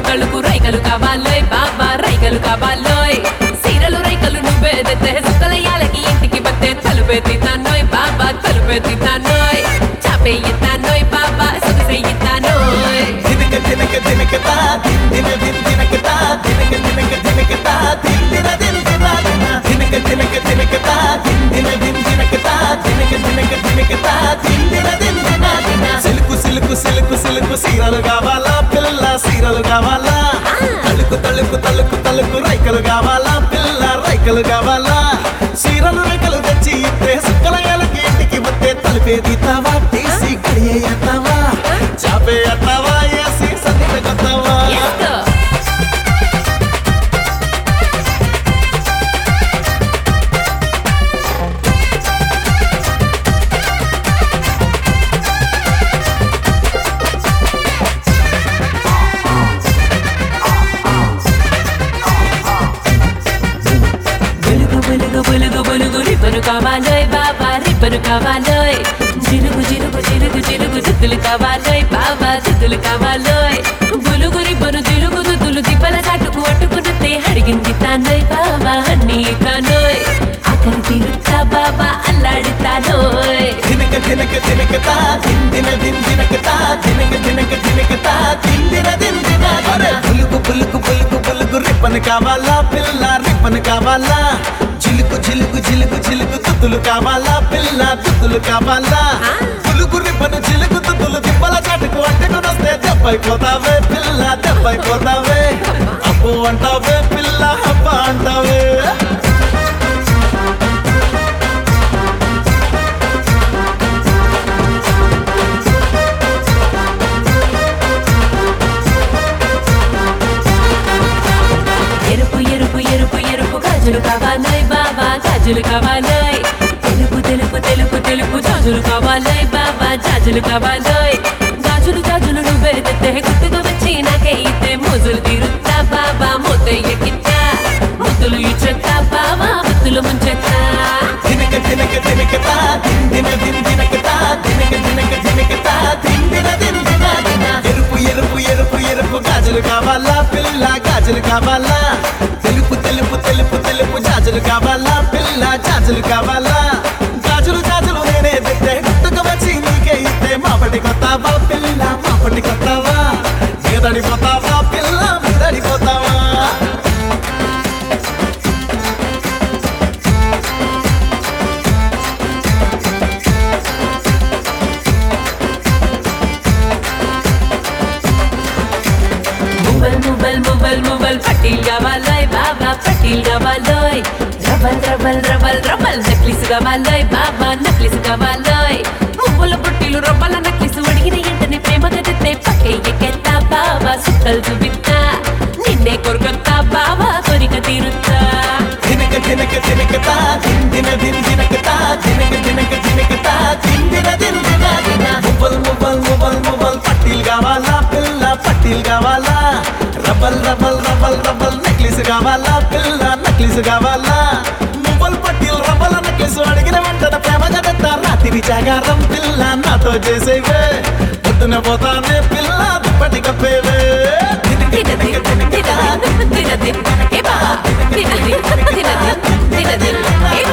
తళుకు రైకలు కావాలోయ్ బాబా రైకలు కావాలోయ్ సీరలు రైకలు నువ్వే తెస్తే సుక్కలయ్యాలకి ఇంటికి వస్తే తలుపే తిన్నానోయ్ బాబా తలుపే తిన్నానోయ్ చాపే ఇస్తానోయ్ బాబా సొగసే ఇస్తానోయ్ దినక దినక దినక తా దిన్ దిన దిన్ దినక తా దినక దినక దినక తా దిన్ దిన దిన్ దిన దిన దినక దినక దినక తా దిన్ దిన దిన్ దినక తా దినక దినక దినక తా దిన్ దిన దిన్ దిన దిన సిలుకు సిలుకు సిలుకు సిలుకు సీరలు కావాలా పిల్ల సీరలు కావాలా తలుకు తలుకు తలుకు తలుకు రైకలు కావాలా పిల్ల రైకలు కావాలా సీరలు రైకలు తెచ్చి ఇస్తే సుక్కలయాలకి ఇంటికి వస్తే తలుపే తీతావా తీసి గడియ ఎత్తావా చాపే ఎత్తావా ఏసి సందిట కొత్తావా Yes, go. బులుగు బులుగు బులుగు బులుగు రిబ్బను కావాలోయ్ బాబా రిబ్బను కావాలోయ్ జిలుగు జిలుగు జిలుగు జిలుగు దుద్దులు కావాలోయ్ బాబా దుద్దులు కావాలోయ్ బులుగు రిబ్బను జిలుగు దుద్దులు దిబ్బల చాటుకు అట్టుకున్నట్టే అడిగింది తానోయ్ బాబా అన్నీ తానోయ్ ఆకలి తీరుతా బాబా అల్లాడుతానోయ్ దినక దినక దినక తా దిన్ దిన దిన్ దినక తా దినక దినక దినక తా దిన్ దిన దిన్ దిన దిన పులుకు పులుకు పులుకు పులుకు రిప్పన్ కావాలా పిల్ల రిప్పన్ కావాలా చిలుకు చిలుకు చిలుకు చిలుకు తుత్తులు కావాలా పిల్ల తుత్తులు కావాలా పులుకు రిప్పను చిలుకు తుత్తులు దిబ్బల చాటుకు అట్టుకుని వస్తే దెబ్బైపోతావే పిల్ల దెబ్బైపోతావే అప్పు అంటావే పిల్ల అప్ప అంటావే ఎరుపు ఎరుపు ఎరుపు ఎరుపు గాజులు కావాలోయ్ బాబా గాజులు కావాలోయ్ తెలుపు తెలుపు తెలుపు తెలుపు జాజులు కావాలోయ్ బాబా జాజులు కావాలోయ్ గాజులు గాజులు నువ్వే తెస్తే గుర్తుకు వచ్చి నాకే ఇస్తే మోజులు తీరుతా బాబా మూతయ్య కిత్త ముద్దులు ఇచ్చొత్తా బాబా ముద్దులు ముంచెత్తా దినక దినక దినక తా దిన్ దిన దిన్ దినక తా దినక దినక దినక తా దిన్ దిన దిన్ దిన దిన ఎరుపు ఎరుపు ఎరుపు ఎరుపు గాజులు కావాలా పిల్ల గాజులు కావాలా తెలుపు తెలుపు తెలుపు తెలుపు జాజులు కావాలా పిల్ల జాజులు కావాలా గాజులు జాజులు నేనే తెస్తే గుర్తుకు వచ్చి నీకే ఇస్తే మాపటి కొత్తావా పిల్ల మాపటి కొత్తావా మీదడిపోతావా పిల్ల మీదడిపోతావా మువ్వల్ మువ్వల్ మువ్వల్ మువ్వల్ పట్టీల్ కావాలోయ్ బాబా పట్టీల్ కావాలోయ్ రబల్ రబల్ రబల్ రబల్ నక్లిస్ కావాలోయ్ బాబా నక్లిస్ కావాలోయ్ మువ్వుల పుట్టిలు రబ్బల నక్లిస్ అడిగిన ఎంటనే ప్రేమగా తెస్తే పక్కే ఎక్కెత్తా బాబా సుక్కలు చూపిస్తా నిన్నే కొరకొత్తా బాబా కొరిక తీరుతా దినక దినక దినక తా దిన్ దిన దిన్ దినక తా దినక దినక దినక తా దిన్ దిన దిన్ దిన దిన మువ్వల్ మువ్వల్ మువ్వల్ మువ్వల్ పట్టీల్ కావాలా పిల్ల పట్టీల్ కావాలా రబల్ రబల్ రబల్ రబల్ నెక్లెస్ కావాలా పిల్ల నెక్లెస్ కావాలా మువ్వల్ పట్టీల్ రబల్ నెక్లెస్ అడిగిన వెంటనే ప్రేమగా తెత్తా రాత్రి జాగారం పిల్ల నాతో చేసేవే పొద్దున పోతానే పిల్ల దుప్పటి కప్పేవే దినక దిన దినక దిన దినక దిన తా దిన దిన దిన ఏ బాబా దిన దిన దిన దిన దిన దిన ఏ